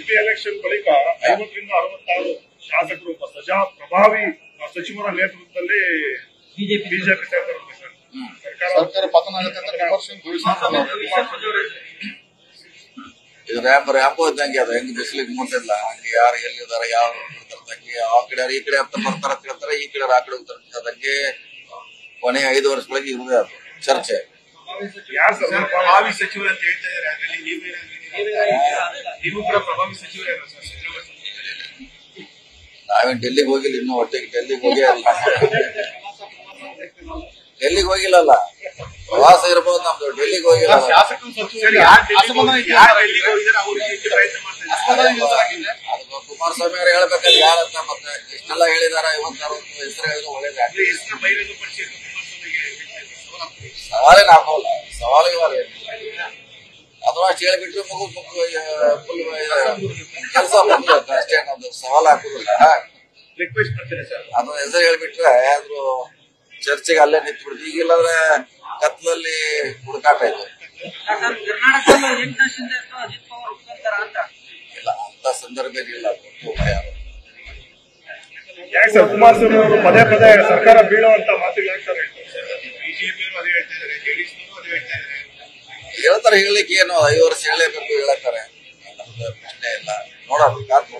P election ಬಳಿಕ ಐವತ್ತರಿಂದ ಅರವತ್ತಾರು ಶಾಸಕರು ಒಬ್ಬ ಸಜಾ ಪ್ರಭಾವಿ ಸಚಿವರ ನೇತೃತ್ವದಲ್ಲಿ ಬಿಜೆಪಿ ಬಿಜೆಪಿ ಸೇರ್ತಾರಂತೆ ಸರ್ ಸರ್ಕಾರ ಸರ್ಕಾರ ಪತನ ಆಗುತ್ತೆ ಅಂತ ವಿಮರ್ಶೆ ಘೋಷಿಸಿದ್ದಾರೆ ಇದು ರ್ಯಾಂಪ್ ರ್ಯಾಂಪ್ ಇದ್ದಂಗೆ ಅದು ಹೆಂಗ್ ಬಿಸಿಲಿಗೆ ಮುಟ್ಟಿಲ್ಲ ಹಂಗೆ ಯಾರು ಎಲ್ಲಿದಾರ ಯಾವ ಹಂಗೆ ಆ ಕಡೆ ಈ ಕಡೆ ಅಂತ ಬರ್ತಾರ ಅಂತ ಹೇಳ್ತಾರೆ ಈ ಕಡೆ ಆ ಕಡೆ ಹೋಗ್ತಾರೆ ಅದಂಗೆ ಕೊನೆಯ ಐದು ವರ್ಷಗಳಿಗೆ ಇರುದೇ ಅದು ಚರ್ಚೆ ಯಾರು ಸರ್ ಪ್ರಭಾವಿ ಸಚಿವರು ಅಂತ ಹೇಳ್ತಾ ಇದ್ದಾರೆ ಅದರಲ್ಲಿ ನೀವು ಏನಾಗ್ತೀರಿ? ನೀವು ಕೂಡ ಪ್ರಭಾವಿ ಸಚಿವರೇ ಅಲ್ವಾ ಸರ್ ಸಿದ್ದರಾಮಯ್ಯ ಸರ್? ನಾವೇನ್ ಡೆಲ್ಲಿಗೆ ಹೋಗಿಲ್ಲ ಇನ್ನು ಒಟ್ಟಿಗೆ ಡೆಲ್ಲಿಗೆ ಹೋಗೇ ಅಲ್ಲ ಡೆಲ್ಲಿಗೆ ಹೋಗಿಲ್ಲಲ್ಲ ಪ್ರವಾಸ ಇರ್ಬೋದು ನಮ್ದು ಡೆಲ್ಲಿಗೆ ಹೋಗಿಲ್ಲ ಶಾಸಕರು ಸಚಿವರು ಯಾರು ಡೆಲ್ಲಿಗೆ ಯಾರು ಡೆಲ್ಲಿಗೆ ಹೋಗಿದ್ದಾರೆ ಅವ್ರಿಗೆ ಇಲ್ಲಿ ಪ್ರಯತ್ನ ಮಾಡ್ತಾ ಇದ್ದಾರೆ ಅದು ಕುಮಾರಸ್ವಾಮಿ ಅವರು ಹೇಳ್ಬೇಕಾದ್ರೆ ಯಾರಂತ ಮತ್ತೆ ಇಷ್ಟೆಲ್ಲ ಹೇಳಿದಾರ ಇವತ್ತು ಅರವತ್ತು ಹೆಸರು ಹೇಳಿದ್ರೆ ಒಳ್ಳೇದೇ ಅಂದ್ರೆ ಹೆಸರು ಬಹಿರಂಗಪಡಿಸಿ ಅಂತ ಕುಮಾರಸ್ವಾಮಿಗೆ ಸವಾಲಾಗ್ತದೆ. ಸವಾಲೇನು ಹಾಕೋಲ್ಲ ಸವಾಲು ಇವಾಗ ಅದು ಅಷ್ಟು ಹೇಳ್ಬಿಟ್ರೆ ಮಗು ಫುಲ್ ಕೆಲಸ ಬಂದ್ಬಿಡುತ್ತೆ ಅಷ್ಟೇ ನಮ್ದು ಸವಾಲು ಹಾಕುದಿಲ್ಲ ರಿಕ್ವೆಸ್ಟ್ ಮಾಡ್ತೇನೆ ಸರ್ ಅದನ್ನ ಹೆಸರು ಹೇಳ್ಬಿಟ್ರೆ ಆದ್ರೂ ಚರ್ಚೆಗೆ ಅಲ್ಲೇ ನಿಂತು ಬಿಡುತ್ತೆ ಈಗಿಲ್ಲಾಂದ್ರೆ ಕತ್ಲಲ್ಲಿ ಹುಡುಕಾಟ ಇದೆ ಕರ್ನಾಟಕದಲ್ಲಿ ಎಂಟು ವರ್ಷದಿಂದ ಅಜಿತ್ ಪವಾರ್ ಉಳ್ಕೊಂತಾರ ಅಂತ ಇಲ್ಲ ಅಂತ ಸಂದರ್ಭ ಇಲ್ಲ ಗೊತ್ತು ಯಾರು ಯಾಕೆ ಸರ್ ಕುಮಾರಸ್ವಾಮಿ ಅವರು ಪದೇ ಪದೇ ಸರ್ಕಾರ ಬೀಳುವಂತ ಮಾತು ಯಾಕೆ ಸರ್ ಹೇಳ್ತಾರೆ ಬಿಜೆಪಿಯವರು ಅದೇ ಹೇಳ್ತಾ ಇದ್ದಾರೆ ಜೆಡಿಎಸ್ನವರು ಅದೇ ಹೇಳ್ತಾ ಇದ್ದಾರೆ ಹೇಳ್ತಾರೆ ಹೇಳಲಿಕ್ಕೆ ಏನು ಐದು ವರ್ಷ ಹೇಳಲೇಬೇಕು ಹೇಳತ್ತಾರೆ ನಮ್ದು ಪ್ರಶ್ನೆ ಇಲ್ಲ ನೋಡೋಣ ಕಾದ್